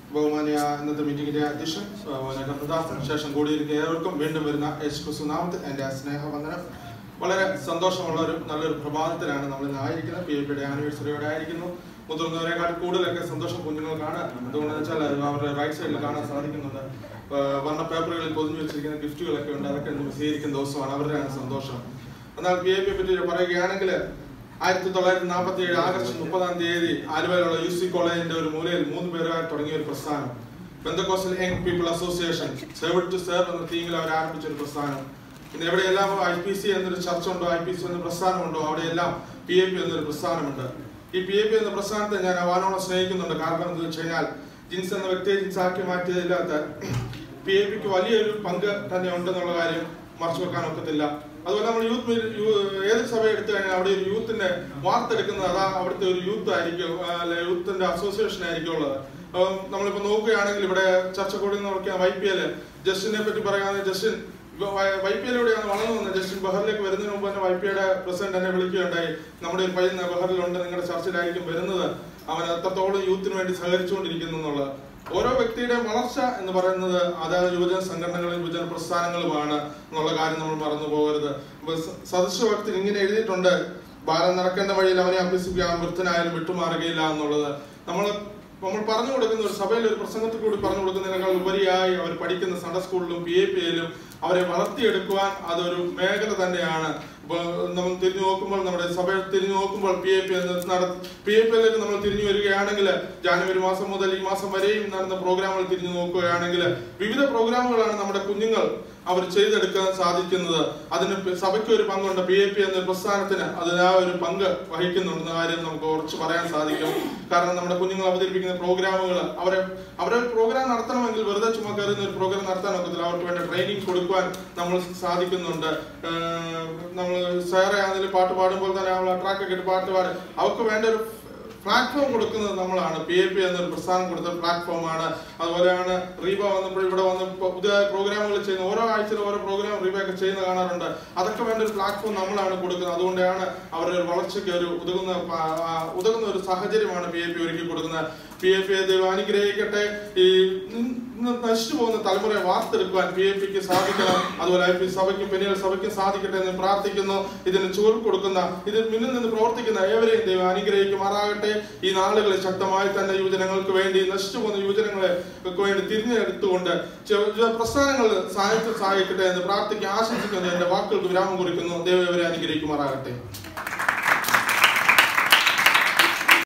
ബഹുമാനിയ ഇന്നത്തെ മീറ്റിംഗിന്റെ അധ്യക്ഷൻ ബഹുമാനിയ കർണദാസന് ശേഷം കൂടിയിരിക്കുന്ന ഏവർക്കും വീണ്ടും വരുന്ന യേശു ക്രിസ്തു നാമത്തിൽ എൻ്റെ സ്നേഹവന്ദനം വളരെ സന്തോഷമുള്ള ഒരു നല്ലൊരു പ്രഭാതത്തിലാണ് നമ്മൾ ഇന്ന് ആയിരിക്കുന്നത് പി എ പിയുടെ ആനിവേഴ്സറിയോടെ ആയിരിക്കുന്നു മുതിർന്നവരെക്കാൾ കൂടുതലൊക്കെ സന്തോഷം കുഞ്ഞുങ്ങൾക്കാണ് അതുകൊണ്ട് വെച്ചാൽ അത് അവരുടെ റൈറ്റ് സൈഡിൽ കാണാൻ സാധിക്കുന്നുണ്ട് ഏഹ് വർണ്ണ പേപ്പറുകളിൽ പൊതിഞ്ഞു വെച്ചിരിക്കുന്ന ഗിഫ്റ്റുകളൊക്കെ ഉണ്ട് അതൊക്കെ ഇന്ന് സ്വീകരിക്കുന്ന ദിവസമാണ് അവരുടെയാണ് സന്തോഷം എന്നാൽ പി എ പിയെ പറ്റി പറയുകയാണെങ്കിൽ ആയിരത്തി തൊള്ളായിരത്തി നാൽപ്പത്തി ഏഴ് ആഗസ്റ്റ് മുപ്പതാം തീയതി ആലുവയിലുള്ള യു സി കോളേജിന്റെ ഒരു മൂലയിൽ മൂന്ന് പേരുമായി തുടങ്ങിയ ഒരു പ്രസ്ഥാനം Pentecostal young people association save to save എന്ന തീമിൽ അവർ ആരംഭിച്ച ഒരു പ്രസ്ഥാനം ഇന്ന് എവിടെയെല്ലാം ഐ പി സി എന്നൊരു ചർച്ച ഉണ്ടോ ഐ പി സി എന്ന പ്രസ്ഥാനമുണ്ടോ അവിടെയെല്ലാം പി എ പി എന്നൊരു പ്രസ്ഥാനമുണ്ട് ഈ പി എ പി എന്ന പ്രസ്ഥാനത്തെ ഞാൻ അവാനോളം സ്നേഹിക്കുന്നുണ്ട് കാരണം എന്താണെന്ന് വെച്ച് കഴിഞ്ഞാൽ ജിൻസ് എന്ന വ്യക്തിയെ ജിൻസ് ആക്കി മാറ്റിയതില്ലാത്ത പി എ പിക്ക് വലിയൊരു പങ്ക് തന്നെ ഉണ്ടെന്നുള്ള കാര്യം മറച്ചു വെക്കാൻ ഒക്കത്തില്ല അതുപോലെ നമ്മൾ യൂത്ത് മീ- യൂ- ഏത് സഭ എടുത്തു കഴിഞ്ഞാൽ അവിടെ ഒരു യൂത്തിന്റെ വാർത്തെടുക്കുന്നത് അതാ അവിടുത്തെ ഒരു യൂത്ത് ആയിരിക്കും ആ, അല്ലെ യൂത്തിന്റെ അസോസിയേഷൻ ആയിരിക്കും ഉള്ളത് അപ്പം നമ്മളിപ്പോ നോക്കുകയാണെങ്കിൽ ഇവിടെ ചർച്ച കൂടുന്ന വൈ പി എൽ ജസ്റ്റിനെ പറ്റി പറയുകയാണെങ്കിൽ ജസ്റ്റിൻ വൈ പി എല്ലിലൂടെയാണ് വളർന്നു വന്നത് ജസ്റ്റിൻ ബഹറിലേക്ക് വരുന്നതിന് മുമ്പ് തന്നെ വൈ പിയുടെ പ്രസിഡന്റ് എന്നെ വിളിക്കുകയുണ്ടായി നമ്മുടെ ഒരു പയ്യൻ ബഹറിലുണ്ട് നിങ്ങളുടെ ചർച്ചിലായിരിക്കും വരുന്നത് അവൻ അത്രത്തോളം യൂത്തിന് വേണ്ടി സഹകരിച്ചുകൊണ്ടിരിക്കുന്നു എന്നുള്ളത് ഓരോ വ്യക്തിയുടെയും വളർച്ച എന്ന് പറയുന്നത് അതായത് യുവജന സംഘടനകളും യുവജന പ്രസ്ഥാനങ്ങളുമാണ് എന്നുള്ള കാര്യം നമ്മൾ മറന്നു പോകരുത് അപ്പൊ സ- സദസ്യ ഭക്തി ഇങ്ങനെ എഴുതിയിട്ടുണ്ട് ബാലൻ നടക്കേണ്ട വഴിയിൽ അവനെ അഭ്യസിപ്പിക്കാൻ വൃത്തനായാലും വിട്ടുമാറുകയില്ല എന്നുള്ളത് നമ്മൾ നമ്മൾ പറഞ്ഞു കൊടുക്കുന്ന ഒരു സഭയിൽ ഒരു പ്രസംഗത്തിൽ കൂടി പറഞ്ഞു കൊടുക്കുന്നതിനേക്കാൾ ഉപരിയായി അവർ പഠിക്കുന്ന സൺഡേ സ്കൂളിലും പി എ പി യിലും അവരെ വളർത്തിയെടുക്കുവാൻ അതൊരു മേഖല തന്നെയാണ് ഇപ്പോൾ നമ്മൾ തിരിഞ്ഞു നോക്കുമ്പോൾ നമ്മുടെ സഭയിൽ തിരിഞ്ഞു നോക്കുമ്പോൾ P A P P A പിയിലേക്ക് നമ്മൾ തിരിഞ്ഞു വരികയാണെങ്കിൽ ജാനുവരി മാസം മുതൽ ഈ മാസം വരെയും നടന്ന പ്രോഗ്രാമുകൾ തിരിഞ്ഞു നോക്കുകയാണെങ്കിൽ വിവിധ പ്രോഗ്രാമുകളാണ് നമ്മുടെ കുഞ്ഞുങ്ങൾ അവർ ചെയ്തെടുക്കാൻ സാധിക്കുന്നത് അതിന് പി- സഭയ്ക്ക് ഒരു പങ്കുണ്ട് പി എ പി എന്ന പ്രസ്ഥാനത്തിന് അതിന് ആ ഒരു പങ്ക് വഹിക്കുന്നുണ്ടെന്ന കാര്യം നമുക്ക് ഉറച്ചു പറയാൻ സാധിക്കും കാരണം നമ്മുടെ കുഞ്ഞുങ്ങൾ അവതരിപ്പിക്കുന്ന പ്രോഗ്രാമുകൾ അവരെ അവരെ പ്രോഗ്രാം നടത്തണമെങ്കിൽ വെറുതെ ചുമ്മാ കയറുന്ന ഒരു പ്രോഗ്രാം നടത്താൻ ഒക്കത്തില്ല അവർക്ക് വേണ്ട ട്രെയിനിങ് കൊടുക്കുവാൻ നമ്മൾ സാധിക്കുന്നുണ്ട് നമ്മൾ സേറെ അതിൽ പാട്ട് പാടുമ്പോൾ തന്നെ നമ്മൾ ട്രാക്ക് ഒക്കെ ഇട്ട് പാട്ട് പാടും അവർക്ക് വേണ്ട ഒരു പ്ലാറ്റ്ഫോം കൊടുക്കുന്നത് നമ്മളാണ് പി എ പി എന്നൊരു പ്രസ്ഥാനം കൊടുത്ത പ്ലാറ്റ്ഫോമാണ് അതുപോലെയാണ് റീബ വന്നപ്പോൾ ഇവിടെ വന്ന് ഇപ്പൊ പുതിയ പ്രോഗ്രാമുകൾ ചെയ്യുന്ന ഓരോ ആഴ്ചയിലും ഓരോ പ്രോഗ്രാം റീബ ഒക്കെ ചെയ്യുന്ന കാണാറുണ്ട് അതൊക്കെ വേണ്ട ഒരു പ്ലാറ്റ്ഫോം നമ്മളാണ് കൊടുക്കുന്നത് അതുകൊണ്ടാണ് അവരുടെ ഒരു വളർച്ചയ്ക്ക് ഒരു ഉതകുന്ന പ- ആ, ഉതകുന്ന ഒരു സാഹചര്യമാണ് പി എ പി ഒരുക്കി കൊടുക്കുന്നത് പി എ പി ദൈവം അനുഗ്രഹിക്കട്ടെ ഈ ഇന്ന് നശിച്ചു പോകുന്ന തലമുറയെ വാർത്തെടുക്കുവാൻ പി എ പിക്ക് സാധിക്കണം അതുപോലെ ഐ പി സഭയ്ക്കും പെനിയൽ സഭയ്ക്കും സാധിക്കട്ടെ എന്ന് പ്രാർത്ഥിക്കുന്നു ഇതിന് ചൂർ കൊടുക്കുന്ന ഇതിൽ മുന്നിൽ നിന്ന് പ്രവർത്തിക്കുന്ന ഏവരെയും ദൈവം അനുഗ്രഹിക്കുമാറാകട്ടെ ഈ നാളുകളിൽ ശക്തമായി തന്നെ യുവജനങ്ങൾക്ക് വേണ്ടി നശിച്ചു പോകുന്ന യുവജനങ്ങളെ ഒക്കെ വേണ്ടി തിരിഞ്ഞെടുത്തുകൊണ്ട് ചെ- ചില പ്രസ്ഥാനങ്ങൾ സാഹിത്യം സഹായിക്കട്ടെ എന്ന് പ്രാർത്ഥിക്കുക ആശംസിക്കുന്നു എന്റെ വാക്കുകൾക്ക് വിരാമം കുറിക്കുന്നു ദൈവം ഇവരെ അനുഗ്രഹിക്കുമാറാകട്ടെ